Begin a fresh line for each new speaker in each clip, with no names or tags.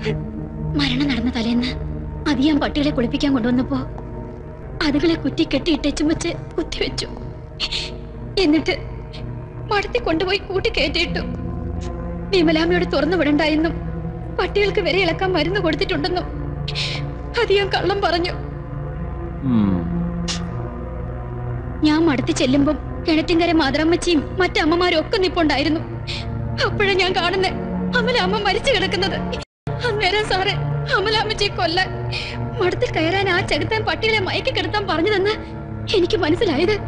മരണം നടന്ന തലേന്ന് അതിയാൻ പട്ടികളെ കുളിപ്പിക്കാൻ കൊണ്ടുവന്നപ്പോ അതുകളെ കുറ്റി കെട്ടിയിട്ടേച്ചും വെച്ച് കുത്തിവെച്ചു എന്നിട്ട് മടത്തി കൊണ്ടുപോയി കൂട്ടി കയറ്റിയിട്ടു വിമലാമ്മയോട് തുറന്നു വിടണ്ടായെന്നും പട്ടികൾക്ക് വരെ ഇളക്കാൻ മരുന്ന് കൊടുത്തിട്ടുണ്ടെന്നും അതിയാൻ കള്ളം പറഞ്ഞു ഞാൻ മടത്തി ചെല്ലുമ്പം കിണറ്റിൻകര മാതറമ്മച്ചിയും മറ്റമ്മമാരും ഒക്കെ നിപ്പുണ്ടായിരുന്നു അപ്പോഴാ ഞാൻ കാണുന്നേ അമല അമ്മ മരിച്ചു കിടക്കുന്നത് അന്നേരം സാറേ അമലാമ്മച്ചിയെ കൊല്ലാൻ മടത്തിൽ കയറാൻ ആ ചെകുത്താൻ പട്ടികളെ മയക്കി കിടത്താൻ പറഞ്ഞതെന്ന് എനിക്ക് മനസ്സിലായത്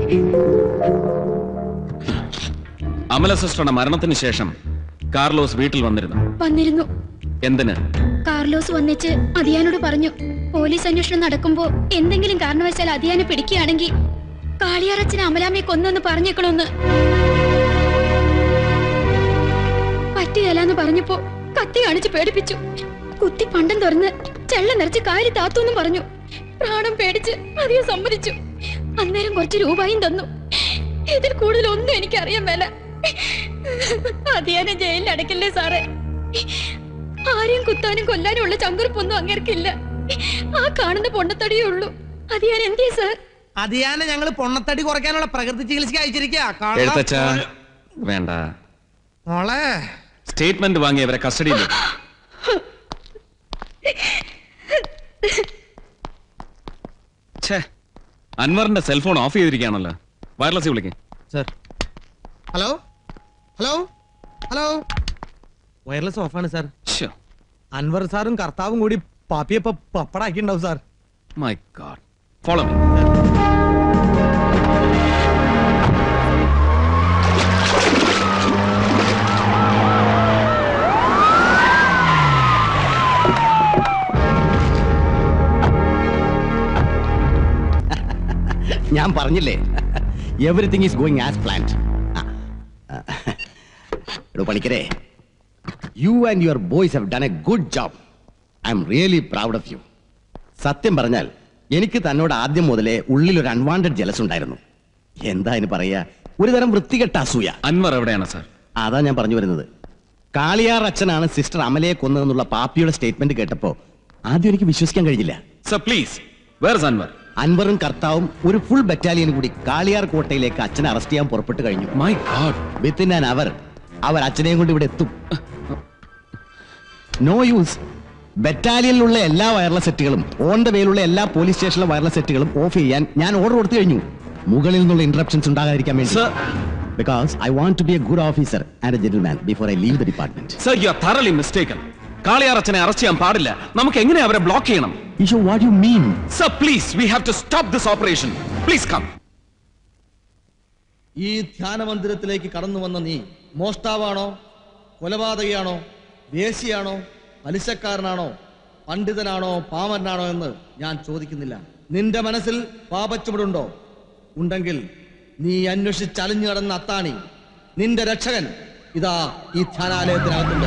അമല സിസ്റ്ററുടെ മരണത്തിന് ശേഷം കാർലോസ് വീട്ടിൽ വന്നിരുന്നു
വന്നിരുന്നു
എന്തിന്
കാർലോസ് വന്നിച്ച് അതിയാനോട് പറഞ്ഞു പോലീസ് അന്വേഷണം നടക്കുമ്പോ എന്തെങ്കിലും കാരണവശാൽ അതിയാനെ പിടിക്കുകയാണെങ്കിൽ കാളിയാറച്ചനെ അമലാമ്മയെ കൊന്നെന്ന് പറഞ്ഞേക്കണമെന്ന് പറ്റിയല്ലാന്ന് പറഞ്ഞപ്പോ കത്തി കാണിച്ച് പേടിപ്പിച്ചു കുത്തി പണ്ടം തുറന്ന് ചെള്ള നിറച്ച് കായലി താത്തൂന്നും പറഞ്ഞു പ്രാണം പേടിച്ച് അധികം സമ്മതിച്ചു അന്നേരം കുറച്ച് രൂപയും തന്നു ഇതിൽ കൂടുതൽ ഒന്നും എനിക്കറിയാൻ മേല അതിയാനെ ജയിലിൽ അടക്കില്ലേ സാറേ ആരെയും കുത്താനും കൊല്ലാനും ഉള്ള ചങ്കുറപ്പൊന്നും അങ്ങേർക്കില്ല ആ കാണുന്ന പൊണ്ണത്തടിയേ ഉള്ളൂ അത് ഞാൻ എന്തേ സാർ
അതിയാനെ ഞങ്ങള് പൊണ്ണത്തടി കുറയ്ക്കാനുള്ള പ്രകൃതി ചികിത്സയ്ക്ക് അയച്ചിരിക്കുക
എഴുത്തച്ഛ വേണ്ട
മോളെ
സ്റ്റേറ്റ്മെന്റ് വാങ്ങി അവരെ കസ്റ്റഡിയിൽ ഛേ അൻവറിന്റെ സെൽഫോൺ ഓഫ് ചെയ്തിരിക്കുകയാണല്ലോ വയർലെസ് വിളിക്കേ
sir hello hello hello wireless ഓഫാണ് സാർ അൻവർ സാറും കർത്താവും കൂടി പാപ്പിയെ പ- പപ്പടാക്കിണ്ടാവും sir
my God follow me
ഞാൻ പറഞ്ഞില്ലേ everything is going as planned എടോ പണിക്കരെ you and your boys have done a good job I am really proud of you സത്യം പറഞ്ഞാൽ എനിക്ക് തന്നോട് ആദ്യം മുതലേ ഉള്ളിൽ ഒരു അൺവാണ്ടഡ് ജലസ് ഉണ്ടായിരുന്നു എന്താ അതിന് പറയാ ഒരു തരം വൃത്തികെട്ട അസൂയ
അൻവർ എവിടെയാണ് സാർ
അതാ ഞാൻ പറഞ്ഞു വരുന്നത് കാളിയാർ അച്ഛനാണ് സിസ്റ്റർ അമലയെ കൊന്നതെന്നുള്ള പാപ്പിയുടെ സ്റ്റേറ്റ്മെന്റ് കേട്ടപ്പോ ആദ്യം എനിക്ക് വിശ്വസിക്കാൻ കഴിഞ്ഞില്ല
സർ പ്ലീസ് വേർ അൻവർ
അൻവറും കർത്താവും ഒരു ഫുൾ ബറ്റാലിയൻ കൂടി കാളിയാർ കോട്ടയിലേക്ക് അച്ഛനെ അറസ്റ്റ് ചെയ്യാൻ പുറപ്പെട്ടു കഴിഞ്ഞു
my God
within an hour അവർ അച്ഛനെയും കൊണ്ട് ഇവിടെ എത്തും നോ യൂസ് ബറ്റാലിയനിലുള്ള എല്ലാ വയർലെസ് സെറ്റുകളും ഓൺ ദ വേയിലുള്ള എല്ലാ പോലീസ് സ്റ്റേഷനിലെ വയർലെസ് സെറ്റുകളും ഓഫ് ചെയ്യാൻ ഞാൻ ഓർഡർ കൊടുത്തു കഴിഞ്ഞു മുകളിൽ നിന്നുള്ള ഇന്ററപ്ഷൻസ് ഉണ്ടാകാതിരിക്കാൻ വേണ്ടി because I want to be a good officer and a gentleman before I leave the department
sir you are thoroughly mistaken Kaliyar അച്ഛനെ അറസ്റ്റ് ചെയ്യാൻ പാടില്ല നമുക്ക് എങ്ങനെ അവരെ ബ്ലോക്ക് ചെയ്യണം
Eesho what you mean
sir please we have to stop this operation please come
ഈ ധ്യാനമന്ദിരത്തിലേക്ക് കടന്നു വന്ന നീ മോഷ്ടാവാണോ കൊലപാതകയാണോ വേശിയാണോ പലിശക്കാരനാണോ പണ്ഡിതനാണോ പാമരനാണോ എന്ന് ഞാൻ ചോദിക്കുന്നില്ല നിന്റെ മനസ്സിൽ പാപച്ചുമടുണ്ടോ ഉണ്ടെങ്കിൽ നീ അന്വേഷിച്ചലിഞ്ഞു കടന്ന അത്താണി നിന്റെ രക്ഷകൻ ഇതാ ഈ ധ്യാനാലയത്തിനകത്തുണ്ട്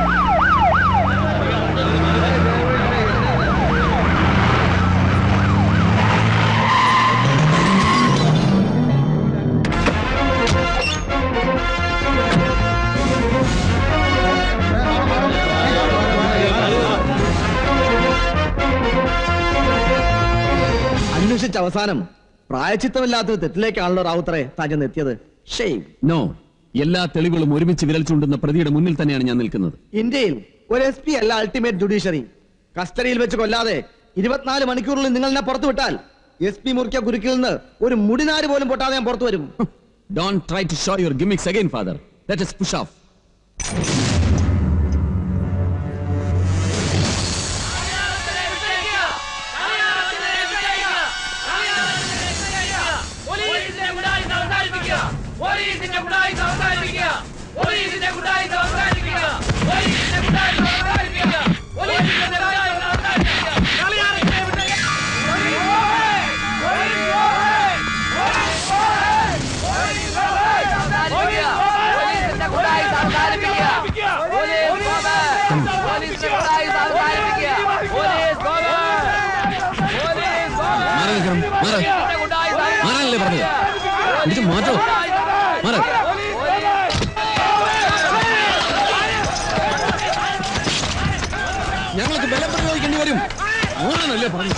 അന്വേഷിച്ച അവസാനം പ്രായച്ചിത്തമില്ലാത്തൊരു തെറ്റിലേക്കാണല്ലോ റാവുത്തറെ താൻ ചെന്ന് എത്തിയത് ഷെയ്ം
നോ എല്ലാ തെളിവുകളും ഒരുമിച്ച് വിരൽ ചൂണ്ടുന്ന പ്രതിയുടെ മുന്നിൽ തന്നെയാണ് ഞാൻ നിൽക്കുന്നത്
ഇന്ത്യയിൽ ഒരു എസ് പി അല്ല അൾട്ടിമേറ്റ് ജുഡീഷ്യറി കസ്റ്റഡിയിൽ വെച്ച് കൊല്ലാതെ ഇരുപത്തിനാല് മണിക്കൂറിൽ നിങ്ങൾ എന്നെ പുറത്തു വിട്ടാൽ എസ് പി മുറിക്ക കുരുക്കിൽ നിന്ന് ഒരു മുടിനാര് പോലും പൊട്ടാതെ ഞാൻ പുറത്തു വരും
don't try to show your gimmicks again Father let us push off
പോലീസിന്റെ ഗുണ്ടായിസം അവസാനിപ്പിക്കുക പോലീസിന്റെ ഗുണ്ടായിസം അവസാനിപ്പിക്കുക പോലീസിന്റെ ഗുണ്ടായിസം അവസാനിപ്പിക്കുക പോലീസിന്റെ ഗുണ്ടായിസം അവസാനിപ്പിക്കുക പോലീസിന്റെ ഗുണ്ടായിസം അവസാനിപ്പിക്കുക കളിയാറിന്റെ വിട്ടയ- പോലീസ് പോകേ! പോലീസ് പോകേ! പോലീസ് പോകേ! പോലീസ് പോകേ! പോലീസിന്റെ ഗുണ്ടായിസം അവസാനിപ്പിക്കുക പോലീസ് പോകേ! പോലീസിന്റെ ഗുണ്ടായിസം അവസാനിപ്പിക്കുക പോലീസ് പോകേ! പോലീസ് പോകേ!
മാറി നിൽക്കണം മാറി
പോലീസിന്റെ ഗുണ്ടായിസം
മാറാനല്ലേ പറഞ്ഞത് ഇത് മാറ്റോ മാറി
ഞങ്ങൾക്ക് ബലം പ്രയോഗിക്കേണ്ടി വരും ആണല്ലേ പറഞ്ഞു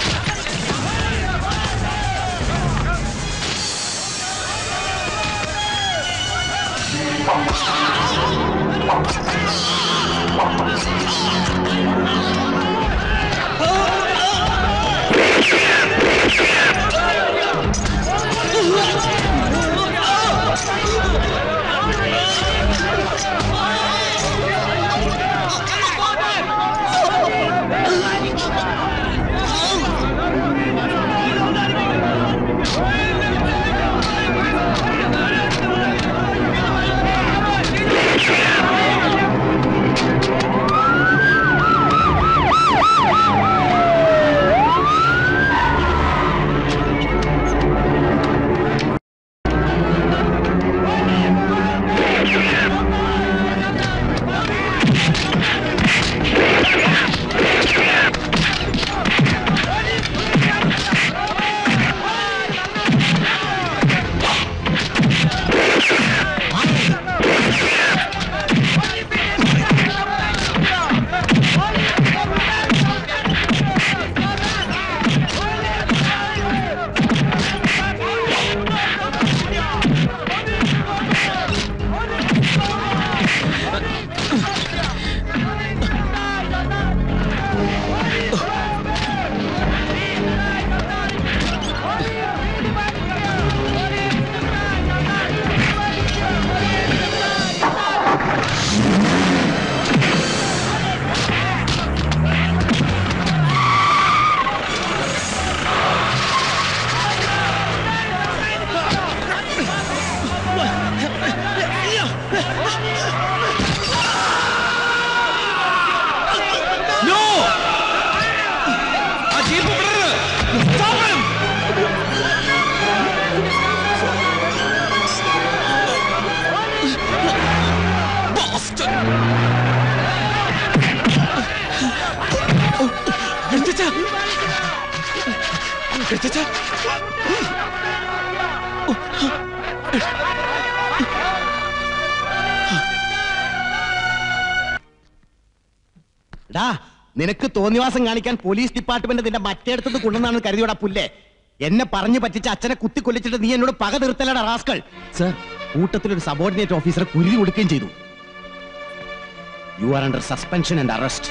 ഡാ നിനക്ക് തോന്നിവാസം കാണിക്കാൻ പോലീസ് ഡിപ്പാർട്ട്മെന്റ് നിന്റെ മറ്റേടത്തുനിന്ന് കൊണ്ടുവന്നാണ് കരുതിയോടാ പുല്ലേ എന്നെ പറഞ്ഞു പറ്റിച്ച അച്ഛനെ കുത്തിക്കൊല്ലിച്ചിട്ട് നീ എന്നോട് പക തീർത്തല്ലടാ റാസ്കൾ സർ കൂട്ടത്തിലൊരു സബോർഡിനേറ്റ് ഓഫീസറെ കുരുതി കൊടുക്കുകയും ചെയ്തു you are under suspension and arrest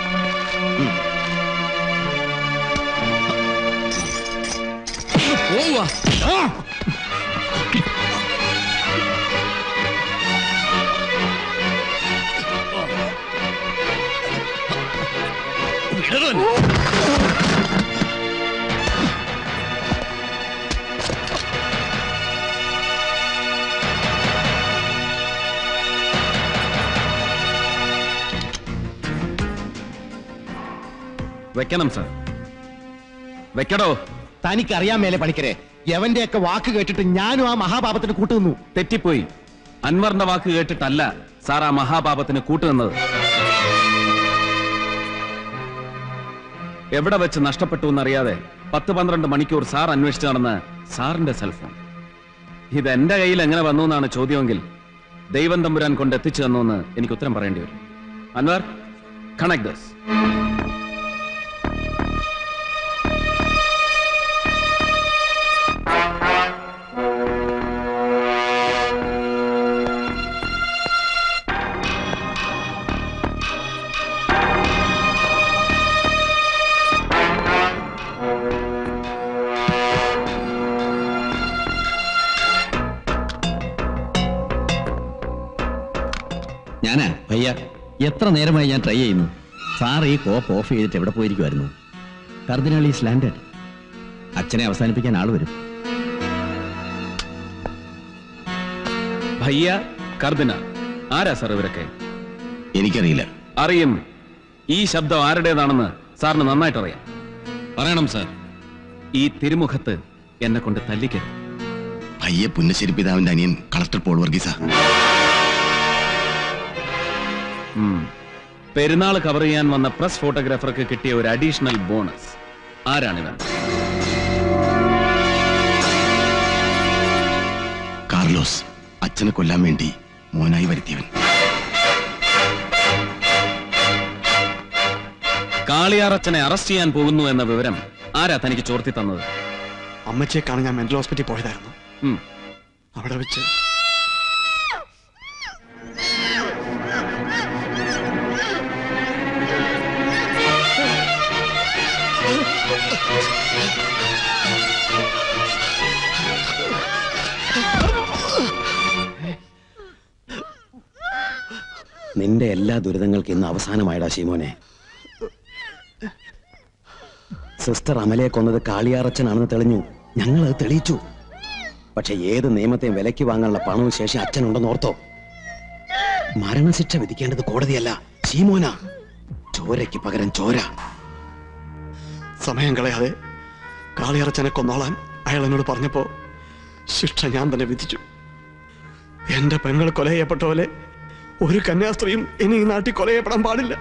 വെക്കണം സർ വെക്കടോ
തനിക്കറിയാൻ മേലെ പണിക്കരെ യവന്റെയൊക്കെ വാക്ക് കേട്ടിട്ട് ഞാനും ആ മഹാപാപത്തിന് കൂട്ടുനിന്നു
തെറ്റിപ്പോയി അൻവറിന്റെ വാക്ക് കേട്ടിട്ടല്ല സാർ ആ മഹാപാപത്തിന് കൂട്ടുനിന്നത് എവിടെ വെച്ച് നഷ്ടപ്പെട്ടു എന്നറിയാതെ പത്ത് പന്ത്രണ്ട് മണിക്കൂർ സാർ അന്വേഷിച്ചു നടന്ന സാറിന്റെ സെൽഫോൺ ഇത് എന്റെ കയ്യിൽ എങ്ങനെ വന്നു എന്നാണ് ചോദ്യമെങ്കിൽ ദൈവം തമ്പുരാൻ കൊണ്ട് എത്തിച്ചു തന്നു എന്ന് എനിക്ക് ഉത്തരം പറയേണ്ടി വരും അൻവർ കണക്ട് ദസ്
ഞാനാ ഭയ്യ എത്ര നേരമായി ഞാൻ ട്രൈ ചെയ്യുന്നു സാർ ഈ കോപ്പ് ഓഫ് ചെയ്തിട്ട് എവിടെ പോയിരിക്കുമായിരുന്നു കർദിനാൾ ഈസ് ലാൻഡഡ് അച്ഛനെ അവസാനിപ്പിക്കാൻ ആൾ വരും
ഭയ്യ കർദിന ആരാ സാർ ഇവരൊക്കെ
എനിക്കറിയില്ല
അറിയും ഈ ശബ്ദം ആരുടേതാണെന്ന് സാറിന് നന്നായിട്ട് അറിയാം
പറയണം സാർ
ഈ തിരുമുഖത്ത് എന്നെ കൊണ്ട് തല്ലിക്കരുത്
പയ്യെ പുന്നശ്ശേരി പിതാവിന്റെ അനിയൻ കളക്ടർ പോൾ വർഗീസ
ഉം. പെരുന്നാൾ കവർ ചെയ്യാൻ വന്ന പ്രസ് ഫോട്ടോഗ്രാഫർക്ക് കിട്ടിയ ഒരു അഡീഷണൽ ബോണസ് ആരാണിവൻ
കാർലോസ് അച്ഛനെ കൊല്ലാൻ വേണ്ടി മോനായി വരുത്തിയവൻ
കാളിയാറച്ചനെ അറസ്റ്റ് ചെയ്യാൻ പോകുന്നു എന്ന വിവരം ആരാ തനിക്ക് ചോർത്തി തന്നത്
അമ്മച്ചിയെ കാണാൻ ഞാൻ മെന്റൽ ഹോസ്പിറ്റലിൽ പോയതായിരുന്നു
ഉം.
അവിടെ വെച്ച്
നിന്റെ എല്ലാ ദുരിതങ്ങൾക്കും ഇന്ന് അവസാനമായടാ ശീമോനെ സിസ്റ്റർ അമലയെ കൊന്നത് കാളിയാറച്ചനാണെന്ന് തെളിഞ്ഞു ഞങ്ങൾ അത് തെളിയിച്ചു പക്ഷെ ഏത് നിയമത്തെയും വിലയ്ക്ക് വാങ്ങാനുള്ള പണവും ശേഷി അച്ഛനുണ്ടെന്ന് ഓർത്തോ മരണശിക്ഷ വിധിക്കേണ്ടത് കോടതിയല്ല ശീമോന ചോരയ്ക്ക് പകരം ചോര
സമയം കളയാതെ കാളിയറച്ചനെ കൊന്നോളാൻ അയാൾ എന്നോട് പറഞ്ഞപ്പോ ശിക്ഷ ഞാൻ തന്നെ വിധിച്ചു എന്റെ പെങ്ങൾ കൊല ചെയ്യപ്പെട്ട പോലെ ഒരു കന്യാസ്ത്രീയും ഇനി ഈ നാട്ടിൽ കൊല ചെയ്യപ്പെടാൻ പാടില്ല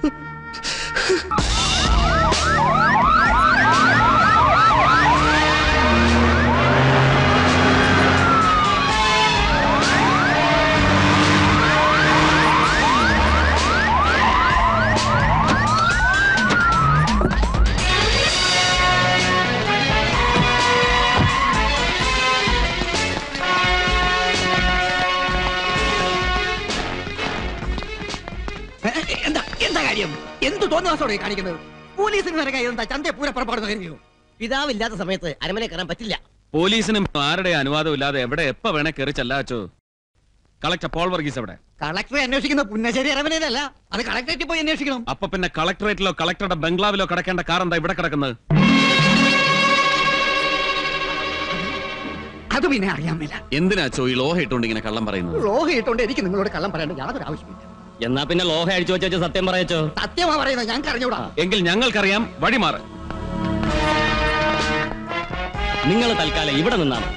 എന്താ എന്താ കാര്യം എന്ത് തോന്നുവാസോടെ കാണിക്കുന്നത് പോലീസിന് നേരെ കൈ എന്താ ചന്തയെ പൂര പുറപ്പാടുന്ന കരുതിയോ പിതാവില്ലാത്ത സമയത്ത് അരമനെ കയറാൻ പറ്റില്ല
പോലീസിനും ആരുടെ അനുവാദം ഇല്ലാതെ എവിടെ എപ്പ വേണേ കയറി ചെല്ലാച്ചോ കളക്ടർ പോൾ വർഗീസ് എവിടെ
കളക്ടറെ അന്വേഷിക്കുന്ന പുന്നശ്ശേരി അരമനയിലല്ല അത് കളക്ടറേറ്റിൽ പോയി അന്വേഷിക്കണം
അപ്പൊ പിന്നെ കളക്ടറേറ്റിലോ കളക്ടറുടെ ബംഗ്ലാവിലോ കിടക്കേണ്ട കാർ എന്താ ഇവിടെ കിടക്കുന്നത്
അത് പിന്നെ അറിയാൻ മേല
എന്തിനാച്ചോ ഈ ലോഹ ഇട്ടുകൊണ്ട് ഇങ്ങനെ കള്ളം പറയുന്നത്
ലോഹ ഇട്ടുകൊണ്ട് എനിക്ക് നിങ്ങളോട് കള്ളം പറയേണ്ട യാതൊരു ആവശ്യമില്ല
എന്നാ പിന്നെ ലോഹ അടിച്ചു വെച്ചു സത്യം പറയച്ചോ
സത്യമാ പറയുന്നത് ഞാൻ കറിഞ്ഞൂടാ
എങ്കിൽ ഞങ്ങൾക്കറിയാം വഴിമാറ്
നിങ്ങൾ തൽക്കാലം ഇവിടെ നിന്നാണ്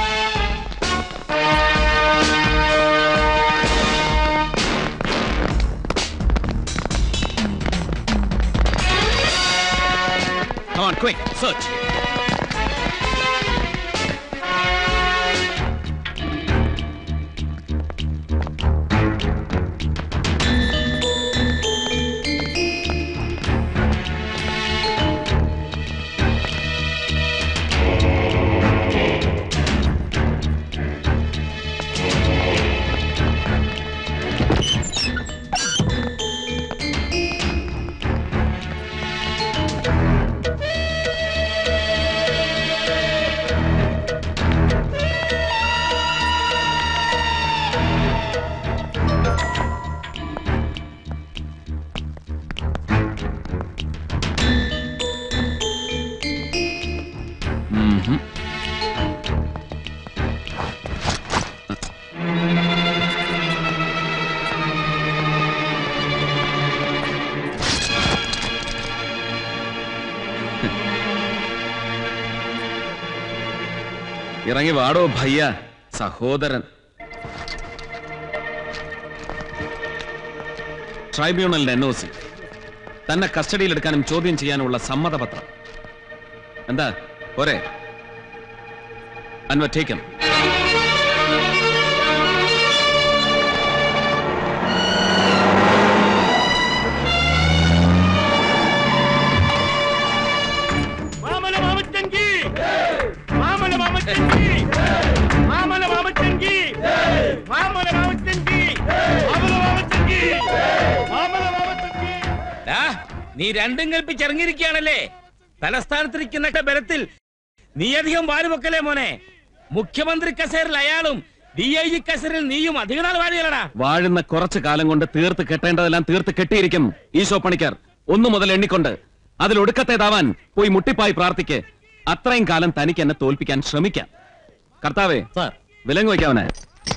Come on, quick, search. Mhm. ഇറങ്ങി വാടോ ഭയ്യ സഹോദരൻ ട്രൈബ്യൂണലിന്റെ എൻ ഒ സി തന്നെ കസ്റ്റഡിയിലെടുക്കാനും ചോദ്യം ചെയ്യാനുമുള്ള സമ്മതപത്രം എന്താ പോരെ അൻവർ ടേക്കൻ
മാമല മാമച്ചൻകി മാമല മാമച്ചൻകി മാമല മാമച്ചൻകി മാമല മാമച്ചൻകി മാമല മാമച്ചൻകി മാമല മാമച്ചൻകി നീ രണ്ടും കൽപ്പിച്ചിറങ്ങിയിരിക്കുകയാണല്ലേ തലസ്ഥാനത്തിരിക്കുന്ന ബലത്തിൽ നീ അധികം വാലുപൊക്കലേ മോനെ മുഖ്യമന്ത്രി കസേരയിൽ അയാളും ഡി ഐ ജി കസേരയിൽ നീയും അധിക നാൾ വാഴുകയല്ലടാ
വാഴുന്ന കുറച്ചു കാലം കൊണ്ട് തീർത്ത് കെട്ടേണ്ടതെല്ലാം തീർത്ത് കെട്ടിയിരിക്കും ഈശോ പണിക്കർ ഒന്നു മുതൽ എണ്ണിക്കൊണ്ട് അതിൽ ഒടുക്കത്തേതാവാൻ പോയി മുട്ടിപ്പായി പ്രാർത്ഥിക്ക് അത്രയും കാലം തനിക്ക് എന്നെ തോൽപ്പിക്കാൻ ശ്രമിക്കാം കർത്താവേ
സാർ
വിലങ്ങ് വയ്ക്കാവനെ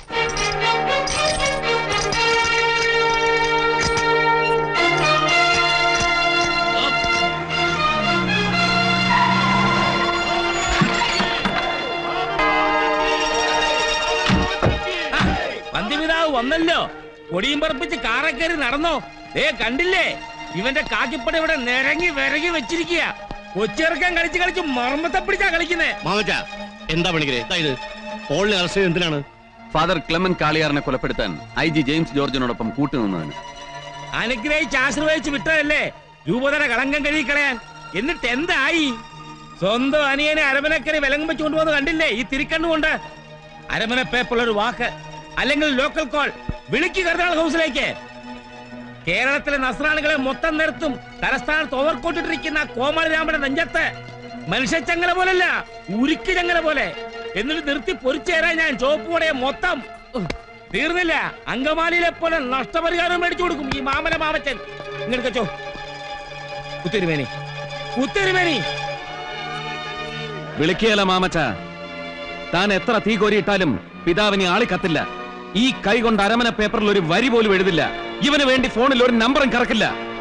പന്തിപിതാവ് വന്നല്ലോ കൊടിയും പറപ്പിച്ച് കാറെ കയറി നടന്നോ ദേ കണ്ടില്ലേ ഇവന്റെ കാക്കിപ്പട ഇവിടെ നിരങ്ങി വിരകി വെച്ചിരിക്കുക കൊച്ചിറക്കാൻ കളിച്ച് കളിച്ച് മർമ്മത്തെ പിടിച്ചാ കളിക്കുന്നേ
മാമച്ച എന്താ പണിക്കരെ ഇത് പോളിനെ അറസ്റ്റ് ചെയ്ത് എന്തിനാണ്
ഫാദർ ക്ലെമൻ കാളിയാറിനെ കൊലപ്പെടുത്താൻ ഐ ജി ജെയിംസ് ജോർജിനോടൊപ്പം കൂട്ടുനിന്നതിന്
അനുഗ്രഹിച്ച് ആശ്രയിച്ച് വിട്ടതല്ലേ രൂപതര കളങ്കം കഴുകിക്കളയാൻ എന്നിട്ട് എന്തായി സ്വന്തം അനിയനെ അരമനക്കരി വിലങ്ങും വെച്ച് കൊണ്ടുപോകുന്നത് കണ്ടില്ലേ ഈ തിരിക്കണ്ണുകൊണ്ട് അരമന പേപ്പുള്ള ഒരു വാക്ക് അല്ലെങ്കിൽ ലോക്കൽ കോൾ വിളിക്ക് കർദിനാൾ ഹൗസിലേക്ക് കേരളത്തിലെ നസ്രാണികളെ മൊത്തം നിർത്തും തലസ്ഥാനത്ത് ഓവർക്കോട്ടിട്ടിരിക്കുന്ന കോമളരാമന്റെ നെഞ്ചത്ത് മനുഷ്യച്ചങ്ങല പോലല്ല ഉരുക്ക് ചങ്ങല പോലെ എന്നിട്ട് നിർത്തി പൊരിച്ചേരാൻ ഞാൻ ചോപ്പുകൂടെ മൊത്തം ഉഹ്, തീർന്നില്ല അങ്കമാലിയിലെ പോലെ നഷ്ടപരിഹാരം മേടിച്ചു കൊടുക്കും ഈ മാമന മാമച്ചൻ ഇങ്ങോട്ട് വെച്ചോ കുത്തിരുമേനി കുത്തിരുമേനി
വിളിക്കുകയല്ല മാമച്ച താൻ എത്ര തീ കോരിയിട്ടാലും പിതാവിനെ ആളി കത്തില്ല ഈ കൈ കൊണ്ട് അരമന പേപ്പറിൽ ഒരു വരി പോലും എഴുതില്ല ഇവന് വേണ്ടി ഫോണിൽ ഒരു നമ്പറും കറക്കില്ല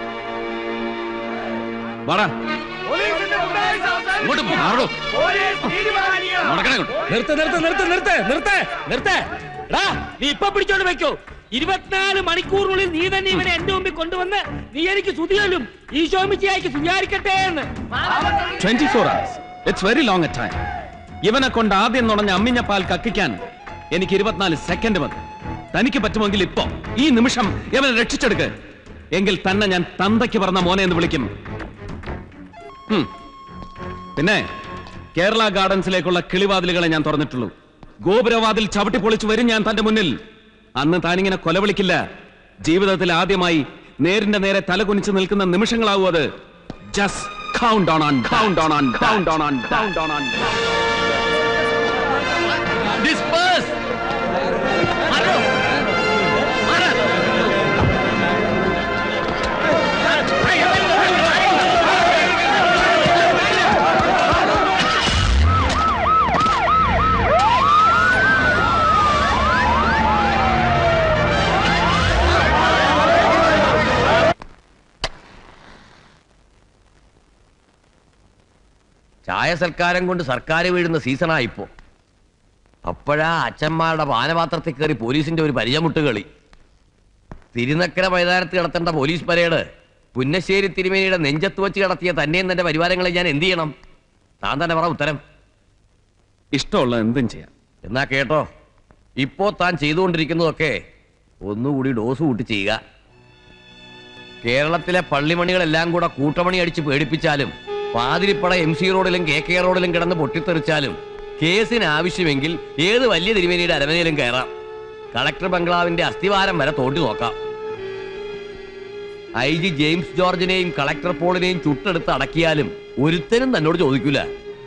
വാടാ ഇങ്ങോട്ട് മാറോ നടക്കണേ ഇങ്ങോട്ട്.
നിർത്ത് നിർത്ത് നിർത്ത് നിർത്ത് നിർത്ത് നിർത്ത് എടാ, നീ ഇപ്പൊ പിടിച്ചോണ്ട് വെക്കോ ഇരുപത്തിനാല് മണിക്കൂറിനുള്ളിൽ നീ തന്നെ ഇവനെ എന്റെ മുമ്പിൽ കൊണ്ടുവന്ന് നീ എനിക്ക് സുതിയലും ഈശോമിച്ചിയായിക്ക് സുചാരിക്കട്ടെ എന്ന്
24 hours. It's very long a time. ഇവനെ കൊണ്ട് ആദ്യം നുണഞ്ഞ അമ്മിഞ്ഞ പാൽ കക്കിക്കാൻ എനിക്ക് ഇരുപത്തിനാല് സെക്കൻഡ് മതി തനിക്ക് പറ്റുമെങ്കിൽ ഇപ്പോ ഈ നിമിഷം ഇവനെ രക്ഷിച്ചെടുക്ക് എങ്കിൽ തന്നെ ഞാൻ തന്തയ്ക്ക് പറഞ്ഞ മോനെ എന്ന് വിളിക്കും ഹും. പിന്നെ കേരള ഗാർഡൻസിലേക്കുള്ള കിളിവാതിലുകളെ ഞാൻ തുറന്നിട്ടുള്ളൂ ഗോപുരവാതിൽ ചവിട്ടി പൊളിച്ചു വരും ഞാൻ തന്റെ മുന്നിൽ അന്ന് താനിങ്ങനെ കൊലവിളിക്കില്ല ജീവിതത്തിൽ ആദ്യമായി നേരിന്റെ നേരെ തലകുനിച്ച് നിൽക്കുന്ന നിമിഷങ്ങളാവും അത് just count on on count on on count on on count on on
disperse ചായ സൽക്കാരം കൊണ്ട് സർക്കാർ വീഴുന്ന സീസണായിപ്പോ അപ്പോഴാ അച്ഛന്മാരുടെ പാനപാത്രത്തിൽ കയറി പോലീസിന്റെ ഒരു പരിചമുട്ട് കളി തിരുനക്കര മൈതാനത്ത് കിടത്തേണ്ട പോലീസ് പരേഡ് പുന്നശ്ശേരി തിരുമേനിയുടെ നെഞ്ചത്ത് വെച്ച് കിടത്തിയ തന്നെയും തന്റെ പരിവാരങ്ങളെ ഞാൻ എന്ത് ചെയ്യണം താൻ തന്നെ പറ ഉത്തരം
ഇഷ്ടമുള്ള എന്തും ചെയ്യാം
എന്നാ കേട്ടോ ഇപ്പോ താൻ ചെയ്തുകൊണ്ടിരിക്കുന്നതൊക്കെ ഒന്നുകൂടി ഡോസ് കൂട്ടി ചെയ്യുക കേരളത്തിലെ പള്ളിമണികളെല്ലാം കൂടെ കൂട്ടമണി അടിച്ച് പേടിപ്പിച്ചാലും പാതിരിപ്പട എം സി റോഡിലും കെ കെ റോഡിലും കിടന്ന് പൊട്ടിത്തെറിച്ചാലും കേസിന് ആവശ്യമെങ്കിൽ ഏത് വലിയ തിരുമേനിയുടെ അരമനയിലും കയറാം കളക്ടർ ബംഗ്ലാവിന്റെ അസ്ഥിവാരം വരെ തോണ്ടി നോക്കാം ഐ ജി ജെയിംസ് ജോർജിനെയും കളക്ടർ പോളിനെയും ചുട്ടെടുത്ത് അടക്കിയാലും ഒരുത്തനും തന്നോട് ചോദിക്കൂല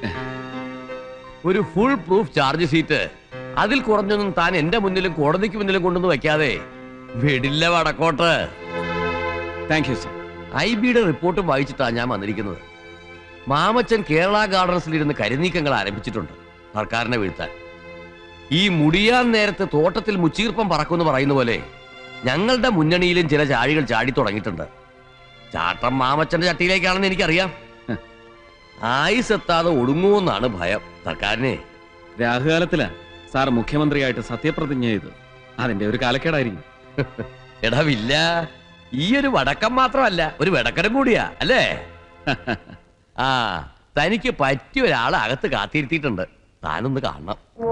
ഒരു ഫുൾ പ്രൂഫ് ചാർജ് സീറ്റ് അതിൽ കുറഞ്ഞൊന്നും താൻ എന്റെ മുന്നിലും കോടതിക്ക് മുന്നിലും കൊണ്ടുവന്ന് വെക്കാതെ വിടില്ല വടക്കോട്ട്
താങ്ക് യു സർ
ഐ ബിയുടെ റിപ്പോർട്ടും വായിച്ചിട്ടാണ് ഞാൻ വന്നിരിക്കുന്നത് മാമച്ചൻ കേരള ഗാർഡൻസിൽ ഇരുന്ന് കരുനീക്കങ്ങൾ ആരംഭിച്ചിട്ടുണ്ട് സർക്കാരിനെ വീഴ്ത്താൻ ഈ മുടിയാൻ നേരത്ത് തോട്ടത്തിൽ മുച്ചീർപ്പം പറക്കുമെന്ന് പറയുന്ന പോലെ ഞങ്ങളുടെ മുന്നണിയിലും ചില ചാഴികൾ ചാടി തുടങ്ങിയിട്ടുണ്ട് ചാട്ടം മാമച്ചന്റെ ചട്ടിയിലേക്കാണെന്ന് എനിക്കറിയാം ആയുസ് എത്താതെ ഒടുങ്ങുമെന്നാണ് ഭയം സർക്കാരിനെ
രാഹുകാലത്തിലാ സാർ മുഖ്യമന്ത്രിയായിട്ട് സത്യപ്രതിജ്ഞ ചെയ്ത് അതിന്റെ ഒരു കാലക്കേടായിരിക്കും
എടാവില്ല ഈ ഒരു വടക്കം മാത്രമല്ല ഒരു വെടക്കരം കൂടിയാ അല്ലേ ആ തനിക്ക് പറ്റിയ ഒരാളെ അകത്ത് കാത്തിരുത്തിയിട്ടുണ്ട് താനൊന്ന് കാണണം